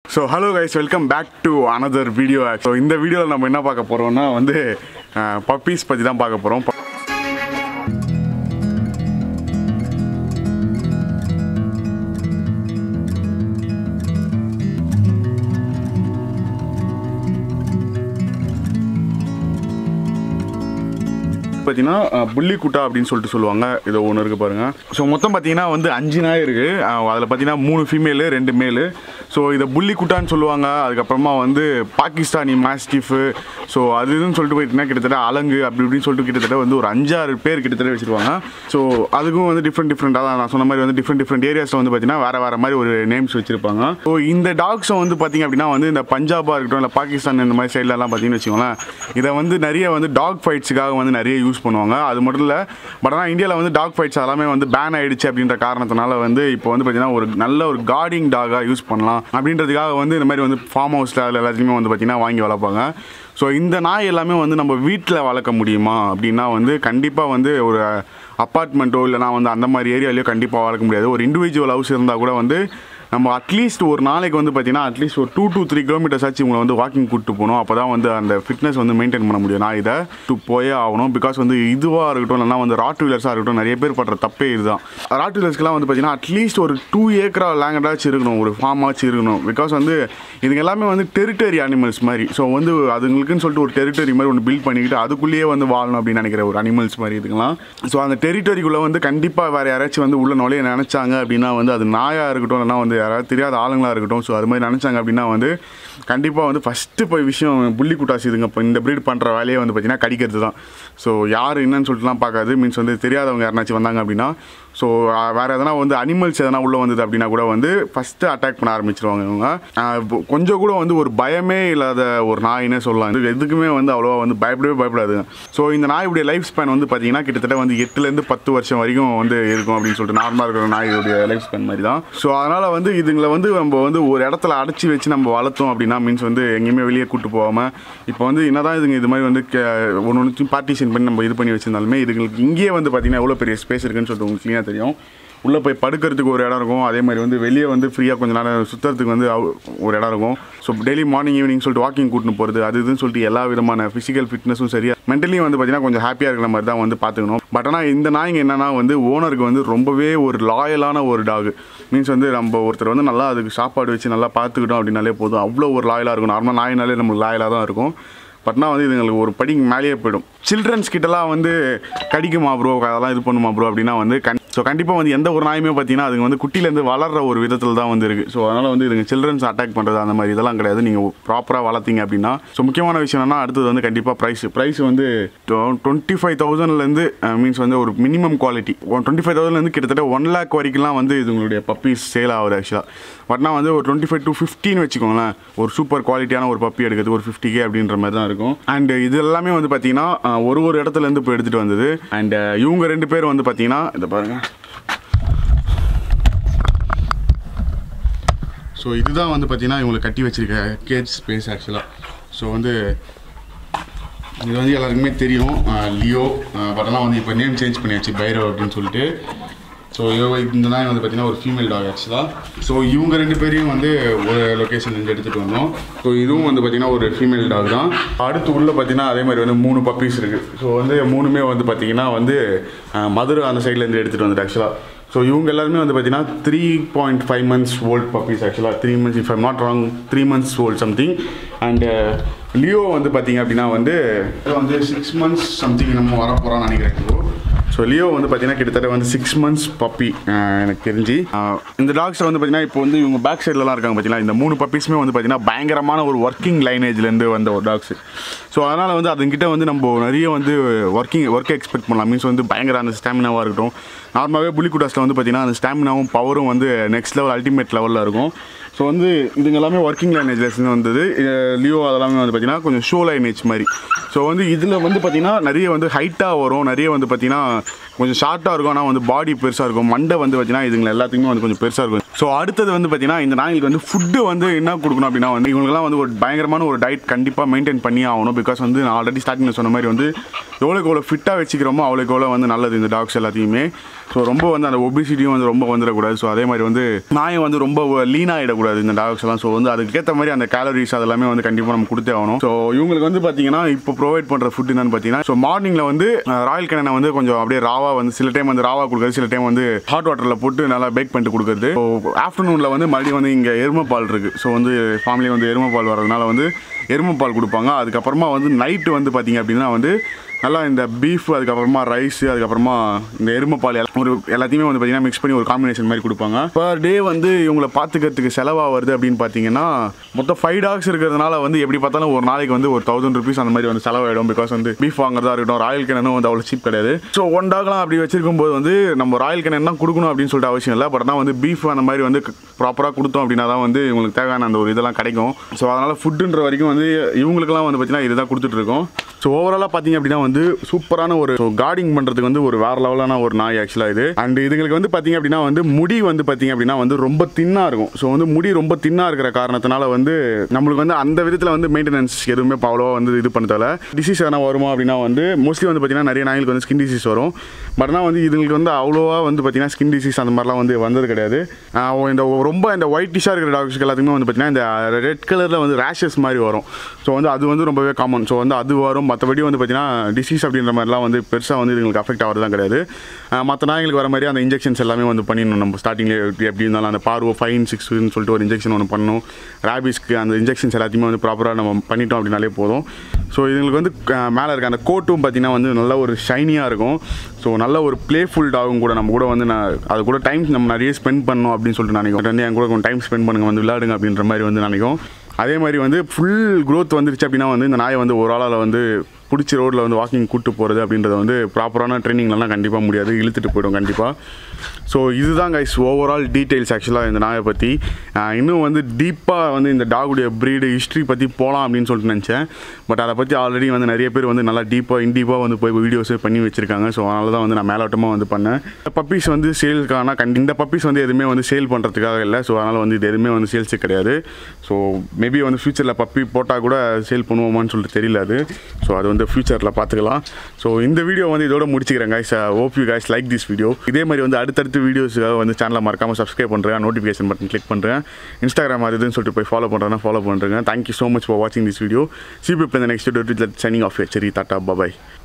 so hello guys welcome back to another video so இந்த வீடியோவில் நம்ம என்ன பார்க்க போகிறோம்னா வந்து பப்பீஸ் பற்றி தான் பார்க்க போகிறோம் பார்த்தீங்கன்னா புள்ளி குட்டா அப்படின்னு சொல்லிட்டு சொல்லுவாங்க இது ஒன்று இருக்குது பாருங்கள் ஸோ மொத்தம் பார்த்தீங்கன்னா வந்து அஞ்சு நாய் இருக்குது அதில் பார்த்தீங்கன்னா மூணு ஃபீமேலு ரெண்டு மேலு ஸோ இதை புள்ளி குட்டான்னு சொல்லுவாங்க அதுக்கப்புறமா வந்து பாகிஸ்தானி மாஸ்டிஃபு ஸோ அது இதுன்னு சொல்லிட்டு போயிட்டுனா கிட்டத்தட்ட அலங்கு அப்படி இப்படின்னு சொல்லிட்டு கிட்டத்தட்ட வந்து ஒரு அஞ்சாறு பேர் கிட்டத்தட்ட வச்சுருவாங்க ஸோ அதுக்கும் வந்து டிஃப்ரெண்ட் டிஃப்ரெண்ட்டாக தான் நான் சொன்ன மாதிரி வந்து டிஃப்ரெண்ட் டிஃப்ரெண்ட் ஏரியாஸில் வந்து பார்த்தீங்கன்னா வேறு வேறு மாதிரி ஒரு நேம்ஸ் வச்சுருப்பாங்க ஸோ இந்த டாக்ஸை வந்து பார்த்தீங்க அப்படின்னா வந்து இந்த பஞ்சாபாக இருக்கட்டும் இல்லை பாகிஸ்தான் இந்த மாதிரி சைட்லலாம் பார்த்தீங்கன்னு வச்சுக்கோங்களேன் இதை வந்து நிறைய வந்து டாக் ஃபைட்ஸுக்காக வந்து நிறைய யூஸ் பண்ணுவாங்க அது மட்டும் இல்லை பட் ஆனால் இந்தியாவில் வந்து டாக் ஃபைட்ஸ் எல்லாமே வந்து பேன் ஆயிடுச்சு அப்படின்ற காரணத்தினால வந்து இப்போ வந்து பார்த்தீங்கன்னா ஒரு நல்ல ஒரு கார்டிங் டாகாக யூஸ் பண்ணலாம் அப்படின்றதுக்காக வந்து இந்த மாதிரி வந்து ஃபார்ம் ஹவுஸில் அதில் எல்லாத்தையுமே வந்து பார்த்தீங்கன்னா வாங்கி வளர்ப்பாங்க ஸோ இந்த நாய் எல்லாமே வந்து நம்ம வீட்டில் வளர்க்க முடியுமா அப்படின்னா வந்து கண்டிப்பாக வந்து ஒரு அப்பார்ட்மெண்ட்டோ இல்லைனா வந்து அந்த மாதிரி ஏரியாலையோ கண்டிப்பாக வளர்க்க முடியாது ஒரு இண்டிவிஜுவல் ஹவுஸ் இருந்தால் கூட வந்து நம்ம அட்லீஸ்ட் ஒரு நாளைக்கு வந்து பார்த்தீங்கன்னா அட்லீஸ்ட் ஒரு டூ டூ த்ரீ கிலோமீட்டர்ஸ் ஆச்சு உங்களை வந்து வாக்கிங் கூப்பிட்டு போகணும் அப்போ தான் வந்து அந்த ஃபிட்னஸ் வந்து மெயின்டைன் பண்ண முடியும் நான் இதை டு போயே ஆகணும் பிகாஸ் வந்து இதுவாக இருக்கட்டும் இல்லைனா வந்து ராட் வீலர்ஸாக இருக்கட்டும் நிறைய பேர் படுற தப்பே இதுதான் ராட் வீலர்ஸ்க்குலாம் வந்து பார்த்தீங்கன்னா அட்லீஸ்ட் ஒரு டூ ஏக்கரா லேங்கடாச்சும் இருக்கணும் ஒரு ஃபார்மாச்சும் இருக்கணும் பிகாஸ் வந்து இதுங்க எல்லாமே வந்து டெரிட்டரி அனிமல்ஸ் மாதிரி ஸோ வந்து அதுங்களுக்குன்னு சொல்லிட்டு ஒரு டெரிட்டரி மாதிரி ஒன்று பில்ட் பண்ணிக்கிட்டு அதுக்குள்ளேயே வந்து வாழணும் அப்படின்னு நினைக்கிற ஒரு அனிமல்ஸ் மாதிரி இதுங்களாம் ஸோ அந்த டெரிட்டரிக்குள்ளே வந்து கண்டிப்பாக வேறு யாராச்சும் வந்து உள்ள நுழைய நினச்சாங்க அப்படின்னா வந்து அது நாயாக இருக்கட்டும் இல்லைனா வந்து யாராவது தெரியாத ஆளுங்களாக இருக்கட்டும் ஸோ அது மாதிரி நினச்சாங்க அப்படின்னா வந்து கண்டிப்பாக வந்து ஃபஸ்ட்டு போய் விஷயம் புள்ளி குட்டாசி இதுங்க இப்போ இந்த ப்ரீட் பண்ணுற வேலையே வந்து பார்த்திங்கன்னா கடிக்கிறது தான் ஸோ யார் என்னன்னு சொல்லிட்டுலாம் பார்க்காது மீன்ஸ் வந்து தெரியாதவங்க யாருனாச்சும் வந்தாங்க அப்படின்னா ஸோ வேறு எதனா வந்து அனிமல்ஸ் எதனா உள்ளே வந்தது அப்படின்னா கூட வந்து ஃபஸ்ட்டு அட்டாக் பண்ண ஆரம்பிச்சிருவாங்க இவங்க ஆஹ் இப்போ கொஞ்சம் கூட வந்து ஒரு பயமே இல்லாத ஒரு நாயினே சொல்லலாம் இது எதுக்குமே வந்து அவ்வளோவா வந்து பயப்படவே பயப்படாதுங்க ஸோ இந்த நாயுடைய லைஃப் ஸ்பேன் வந்து பார்த்தீங்கன்னா கிட்டத்தட்ட வந்து எட்டுலேருந்து பத்து வருஷம் வரைக்கும் வந்து இருக்கும் அப்படின்னு சொல்லிட்டு நார்மலாக இருக்கிற நாயுடைய லைஃப் ஸ்பேன் மாதிரி தான் ஸோ அதனால் வந்து இதுங்களை வந்து நம்ம வந்து ஒரு இடத்துல அடைச்சி வச்சு நம்ம வளர்த்தோம் அப்படின்னா மீன்ஸ் வந்து எங்கேயுமே வெளியே கூட்டு போகாமல் இப்போ வந்து என்னதான் இதுங்க இது மாதிரி வந்து ஒன்று ஒன்று பார்ட்டிஷன் பண்ணி நம்ம இது பண்ணி வச்சிருந்தாலுமே இதுங்களுக்கு இங்கேயே வந்து பார்த்தீங்கன்னா எவ்வளோ பெரிய ஸ்பேஸ் இருக்குன்னு சொல்லிட்டு உங்களுக்கு clear ஆ தெரியும் உள்ளே போய் படுக்கிறதுக்கு ஒரு இடம் இருக்கும் அதே மாதிரி வந்து வெளியே வந்து ஃப்ரீயாக கொஞ்ச நேரம் சுற்றுறதுக்கு வந்து அவ்- ஒரு இடம் இருக்கும் ஸோ டெய்லி மார்னிங் ஈவினிங் சொல்லிட்டு வாக்கிங் கூட்டின்னு போகிறது அது இதுன்னு சொல்லிட்டு எல்லா விதமான ஃபிசிக்கல் ஃபிட்னஸும் சரியா மென்டலியும் வந்து பார்த்தீங்கன்னா கொஞ்சம் ஹாப்பியாக இருக்கிற மாதிரி தான் வந்து பார்த்துக்கணும் பட் ஆனால் இந்த நாய்ங்க என்னன்னா வந்து ஓனருக்கு வந்து ரொம்பவே ஒரு லாயலான ஒரு டாக் மீன்ஸ் வந்து நம்ம ஒருத்தர் வந்து நல்லா அதுக்கு சாப்பாடு வச்சு நல்லா பார்த்துக்கிட்டோம் அப்படின்னாலே போதும் அவ்வளோ ஒரு லாயலாக இருக்கும் நார்மலாக நாயினாலே நம்மளுக்கு லாயலாக தான் இருக்கும் பட்னா வந்து இதுங்களுக்கு ஒரு படிக்கு மேலேயே போயிடும் சில்ட்ரன்ஸ் கிட்டலாம் வந்து கடிக்குமா ப்ரோ அதெல்லாம் இது பண்ணுமா ப்ரோ அப்படின்னா வந்து கண் ஸோ கண்டிப்பாக வந்து எந்த ஒரு நாயுமே பார்த்தீங்கன்னா அதுங்க வந்து குட்டிலேருந்து வளர்ற ஒரு விதத்தில் தான் வந்து இருக்குது ஸோ அதனால் வந்து இதுங்க சில்ட்ரன்ஸ் அட்டாக் பண்ணுறது அந்த மாதிரி இதெல்லாம் கிடையாது நீங்கள் ப்ராப்பராக வளர்த்தீங்க அப்படின்னா ஸோ முக்கியமான விஷயம் என்னன்னா அடுத்தது வந்து கண்டிப்பாக ப்ரைஸ் ப்ரைஸ் வந்து டுவெண்ட்டி ஃபைவ் தௌசண்ட்லேருந்து மீன்ஸ் வந்து ஒரு மினிமம் குவாலிட்டி டுவெண்ட்டி ஃபைவ் தௌசண்ட்லேருந்து கிட்டத்தட்ட ஒன் லேக் வரைக்கும்லாம் வந்து இதுங்களுடைய பப்பீஸ் சேல் ஆகுது ஆக்சுவலாக பட்னா வந்து ஒரு டுவெண்ட்டி ஃபைவ் டு ஃபிஃப்டின்னு வச்சுக்கோங்களேன் ஒரு சூப்பர் குவாலிட்டியான ஒரு பப்பி எடுக்கிறது ஒரு ஃபிஃப்டி கே அப்படின்ற மாதிரி தான் இருக்கும் அண்ட் இது எல்லாமே வந்து பார்த்தீங்கன்னா அஹ், ஒரு ஒரு இடத்துல இருந்து இப்போ எடுத்துகிட்டு வந்தது அண்ட் இவங்க ரெண்டு பேர் வந்து பார்த்தீங்கன்னா இதை பாருங்கள் ஸோ இதுதான் வந்து பார்த்தீங்கன்னா இவங்களை கட்டி வச்சிருக்க கேஜ் ஸ்பேஸ் ஆக்சுவலாக ஸோ வந்து இது வந்து எல்லாருக்குமே தெரியும் அஹ், லியோ பட் ஆனால் வந்து இப்போ நேம் சேஞ்ச் பண்ணியாச்சு பைரவ் அப்படின்னு சொல்லிட்டு ஸோ இந்த நாய் வந்து பார்த்தீங்கன்னா ஒரு ஃபீமேல் டாக் ஆக்சுவலாக ஸோ இவங்க ரெண்டு பேரையும் வந்து ஒரு லொக்கேஷன்லேருந்து எடுத்துகிட்டு வந்தோம் ஸோ இதுவும் வந்து பார்த்தீங்கன்னா ஒரு ஃபீமேல் டாக் தான் அடுத்து உள்ள பார்த்தீங்கன்னா அதே மாதிரி வந்து மூணு பப்பீஸ் இருக்குது ஸோ வந்து மூணுமே வந்து பார்த்தீங்கன்னா வந்து அஹ், மதுரை அந்த சைட்லேருந்து எடுத்துகிட்டு வந்துட்டு ஆக்சுவலாக ஸோ இவங்க எல்லாருமே வந்து பார்த்தீங்கன்னா three point five months old puppies ஆக்சுவலாக three months if I'm not wrong three months old something and Leo வந்து பார்த்தீங்க அப்படின்னா வந்து இது வந்து சிக்ஸ் மந்த்ஸ் சம்திங் நம்ம வர போகிறோம்னு நினைக்கிறேன் இப்போ ஸோ லியோ வந்து பார்த்தீங்கன்னா கிட்டத்தட்ட வந்து சிக்ஸ் மந்த்ஸ் பப்பி எனக்கு தெரிஞ்சு அஹ், இந்த டாக்ஸை வந்து பார்த்தீங்கன்னா இப்போ வந்து இவங்க பேக் சைட்லலாம் இருக்காங்க பார்த்தீங்கன்னா இந்த மூணு பப்பீஸுமே வந்து பார்த்தீங்கன்னா பயங்கரமான ஒரு ஒர்க்கிங் லைனேஜ்லேருந்து வந்த ஒரு டாக்ஸ் ஸோ அதனால் வந்து அதுங்கிட்ட வந்து நம்ம நிறைய வந்து ஒர்க்கிங் ஒர்க்கை எக்ஸ்பெக்ட் பண்ணலாம் மீன்ஸ் வந்து பயங்கர அந்த ஸ்டாமினாவாக இருக்கட்டும் நார்மலாகவே புலிகுடாஸில் வந்து பார்த்தீங்கன்னா அந்த ஸ்டாமினாவும் பவரும் வந்து நெக்ஸ்ட் லெவல் அல்டிமேட் லெவலில் இருக்கும் ஸோ வந்து இதுங்க எல்லாமே ஒர்க்கிங் லைனேஜ்லேருந்து வந்தது அஹ் லியோ அதெல்லாமே வந்து பார்த்தீங்கன்னா கொஞ்சம் ஷோ லைனேஜ் மாதிரி ஸோ வந்து இதில் வந்து பார்த்தீங்கன்னா நிறைய வந்து ஹைட்டாக வரும் நிறைய வந்து பார்த்தீங்கன்னா கொஞ்சம் ஷார்ட்டாக இருக்கும் ஆனால் வந்து பாடி பெருசாக இருக்கும் மண்டை வந்து பார்த்தீங்கன்னா இதுங்க எல்லாத்துக்குமே வந்து கொஞ்சம் பெருசாக இருக்கும் ஸோ அடுத்தது வந்து பார்த்தீங்கன்னா இந்த நாய்களுக்கு வந்து ஃபுட்டு வந்து என்ன கொடுக்கணும் அப்படின்னா வந்து இவங்களுக்குலாம் வந்து ஒரு பயங்கரமான ஒரு டயட் கண்டிப்பாக மெயின்டைன் பண்ணி ஆகணும் பிகாஸ் வந்து நான் ஆல்ரெடி ஸ்டார்டிங்கில் சொன்ன மாதிரி வந்து எவ்வளோக்கு எவ்வளோ ஃபிட்டாக வச்சுக்கிறோமோ அவ்வளோக்கு எவ்வளோ வந்து நல்லது இந்த டாக்ஸ் எல்லாத்தையுமே ஸோ ரொம்ப வந்து அந்த ஒபிசிட்டியும் வந்து ரொம்ப வந்துடக்கூடாது ஸோ அதே மாதிரி வந்து நாயை வந்து ரொம்ப லீன் ஆகிடக்கூடாது இந்த டாக்ஸ் எல்லாம் ஸோ வந்து அதுக்கேற்ற மாதிரி அந்த கேலரிஸ் அதெல்லாமே வந்து கண்டிப்பாக நம்ம கொடுத்தே ஆகணும் ஸோ இவங்களுக்கு வந்து பார்த்தீங்கன்னா இப்போ ப்ரொவைட் பண்ணுற ஃபுட் என்னன்னு பார்த்தீங்கன்னா ஸோ மார்னிங்கில் வந்து ராயல் கனனை வந்து கொஞ்சம் அப்படியே ராவா வந்து சில டைம் வந்து ராவா கொடுக்குறது சில டைம் வந்து ஹாட் வாட்டரில் போட்டு நல்லா பேக் பண்ணிட்டு கொடுக்குறது ஸோ ஆஃப்டர்நூனில் வந்து மறுபடியும் வந்து இங்கே எருமைப்பால் இருக்குது ஸோ வந்து ஃபேமிலி வந்து எருமைப்பால் வர்றதுனால வந்து எருமைப்பால் கொடுப்பாங்க அதுக்கப்புறமா வந்து நைட்டு வந்து பார்த்தீங்க அப்படின்னா வந்து நல்லா இந்த பீஃப் அதுக்கப்புறமா ரைஸ் அதுக்கப்புறமா இந்த எருமைப்பால் எல்லாம் ஒரு எல்லாத்தையுமே வந்து பார்த்தீங்கன்னா மிக்ஸ் பண்ணி ஒரு காம்பினேஷன் மாதிரி கொடுப்பாங்க பர் டே வந்து இவங்களை பார்த்துக்கிறதுக்கு செலவாக வருது அப்படின்னு பார்த்தீங்கன்னா மொத்தம் ஃபைவ் டாக்ஸ் இருக்கிறதுனால வந்து எப்படி பார்த்தாலும் ஒரு நாளைக்கு வந்து ஒரு தௌசண்ட் ருபீஸ் அந்த மாதிரி வந்து செலவாயிடும் பிகாஸ் வந்து பீஃப் வாங்குறதா இருக்கட்டும் ராயல் கிணனும் வந்து அவ்வளோ சீப் கிடையாது ஸோ ஒன் டாக்லாம் அப்படி வச்சிருக்கும் போது வந்து நம்ம ராயல் கிணன் தான் கொடுக்கணும் அப்படின்னு சொல்லிட்டு அவசியம் இல்லை பட் ஆனால் வந்து பீஃப் அந்த மாதிரி வந்து ப்ராப்பராக கொடுத்தோம் அப்படின்னா தான் வந்து இவங்களுக்கு தேவையான அந்த ஒரு இதெல்லாம் கிடைக்கும் ஸோ அதனால் ஃபுட்டுன்ற வரைக்கும் வந்து இவங்களுக்குலாம் வந்து பார்த்தீங்கன்னா இதுதான் கொடுத்துட்டு இருக்கோம் ஸோ ஓவராலாக பார்த்தீங்க அப்படின்னா வந்து சூப்பரான ஒரு கார்டிங் பண்ணுறதுக்கு வந்து ஒரு வேற லெவலான ஒரு நாய் ஆக்சுவலாக இது அண்ட் இதுங்களுக்கு வந்து பார்த்தீங்க அப்படின்னா வந்து முடி வந்து பார்த்தீங்க அப்படின்னா வந்து ரொம்ப தின்னாக இருக்கும் ஸோ வந்து முடி ரொம்ப தின்னாக இருக்கிற காரணத்தினால வந்து நம்மளுக்கு வந்து அந்த விதத்தில் வந்து மெயின்டெனன்ஸ் எதுவுமே இப்போ அவ்வளோவா வந்து இது பண்ணதால டிசீஸ் எதனா வருமா அப்படின்னா வந்து மோஸ்ட்லி வந்து பார்த்தீங்கன்னா நிறைய நாய்களுக்கு வந்து ஸ்கின் டிசீஸ் வரும் பட் ஆனால் வந்து இதுங்களுக்கு வந்து அவ்வளோவா வந்து பார்த்தீங்கன்னா ஸ்கின் டிசீஸ் அந்த மாதிரிலாம் வந்து வந்தது கிடையாது ஆஹ் இந்த ரொம்ப இந்த ஒயிட்டிஷாக இருக்கிற டாக்ஸ்க்கு எல்லாத்துக்குமே வந்து பார்த்தீங்கன்னா இந்த ரெட் கலரில் வந்து ரேஷஸ் மாதிரி வரும் ஸோ வந்து அது வந்து ரொம்பவே காமன் ஸோ வந்து அது வரும் மற்றபடி வந்து பார்த்தீங்கன்னா டிசீஸ் அப்படின்ற மாதிரிலாம் வந்து பெருசாக வந்து இதுங்களுக்கு அஃபெக்ட் ஆகிறதுலாம் கிடையாது மற்ற நாய்களுக்கு வர மாதிரி அந்த இன்ஜெக்ஷன்ஸ் எல்லாமே வந்து பண்ணிடணும் நம்ம ஸ்டார்டிங்லேயே எப்படி இருந்தாலும் அந்த பார்வோ ஃபைன் சிக்ஸ்னு சொல்லிட்டு ஒரு இன்ஜெக்ஷன் ஒன்று பண்ணணும் ரேபிஸ்க்கு அந்த இன்ஜெக்ஷன்ஸ் எல்லாத்தையுமே வந்து ப்ராப்பராக நம்ம பண்ணிட்டோம் அப்படின்னாலே போதும் ஸோ இதுங்களுக்கு வந்து மேலே இருக்க அந்த கோட்டும் பார்த்தீங்கன்னா வந்து நல்ல ஒரு ஷைனியாக இருக்கும் ஸோ நல்ல ஒரு ப்ளேஃபுல் டாகும் கூட நம்ம கூட வந்து நான் அது கூட டைம் நம்ம நிறைய ஸ்பெண்ட் பண்ணணும் அப்படின்னு சொல்லிட்டு நினைக்கும் வந்து என் கூட கொஞ்சம் டைம் ஸ்பெண்ட் பண்ணுங்க வந்து விளையாடுங்க அப்படின்ற மாதிரி வந்து நினைக்கும் அதே மாதிரி வந்து ஃபுல் growth வந்துருச்சு அப்படின்னா வந்து இந்த நாயை வந்து ஒரு ஆளால் வந்து பிடிச்சி ரோட்டில் வந்து வாக்கிங் கூட்டு போகிறது அப்படின்றத வந்து ப்ராப்பரான ட்ரைனிங்லலாம் கண்டிப்பாக முடியாது இழுத்துட்டு போயிடும் கண்டிப்பாக ஸோ இதுதான் கைஸ் ஓவரால் டீட்டெயில்ஸ் ஆக்சுவலாக இந்த நாயை பற்றி ஆஹ் இன்னும் வந்து டீப்பாக வந்து இந்த டாகுடைய ப்ரீடு ஹிஸ்ட்ரி பற்றி போகலாம் அப்படின்னு சொல்லிட்டு நினச்சேன் பட் அதை பற்றி ஆல்ரெடி வந்து நிறைய பேர் வந்து நல்லா டீப்பாக இன்டீப்பாக வந்து போய் வீடியோஸே பண்ணி வச்சுருக்காங்க ஸோ அதனால தான் வந்து நான் மேலோட்டமாக வந்து பண்ணேன் பப்பீஸ் வந்து சேல்க்கான கண்டி இந்த பப்பீஸ் வந்து எதுவுமே வந்து சேல் பண்ணுறதுக்காக இல்லை ஸோ அதனால் வந்து இது எதுவுமே வந்து சேல்ஸே கிடையாது ஸோ மேபி வந்து ஃப்யூச்சரில் பப்பி போட்டால் கூட சேல் பண்ணுவோமான்னு சொல்லிட்டு தெரியல அது ஸோ அது வந்து ஃப்யூச்சரில் பார்த்துக்கலாம் ஸோ இந்த வீடியோ வந்து இதோட முடிச்சுக்கிறேன் guys hope you guys like this video இதே மாதிரி வந்து அடுத்தடுத்த வீடியோஸுக்காக வந்து சேனலை மறக்காமல் சப்ஸ்கிரைப் பண்ணுறேன் நோட்டிஃபிகேஷன் பட்டன் கிளிக் பண்ணுறேன் இன்ஸ்டாகிராம் அது இதுன்னு சொல்லிட்டு போய் ஃபாலோ பண்ணுறேன்னா ஃபாலோ பண்ணுறேங்க தேங்க்யூ ஸோ மச் ஃபார் வாட்சிங் திஸ் வீடியோ சிபிப் இந்த நெக்ஸ்ட் வீடியோ சைனிங் ஆஃப் சரி டாட்டா பாய்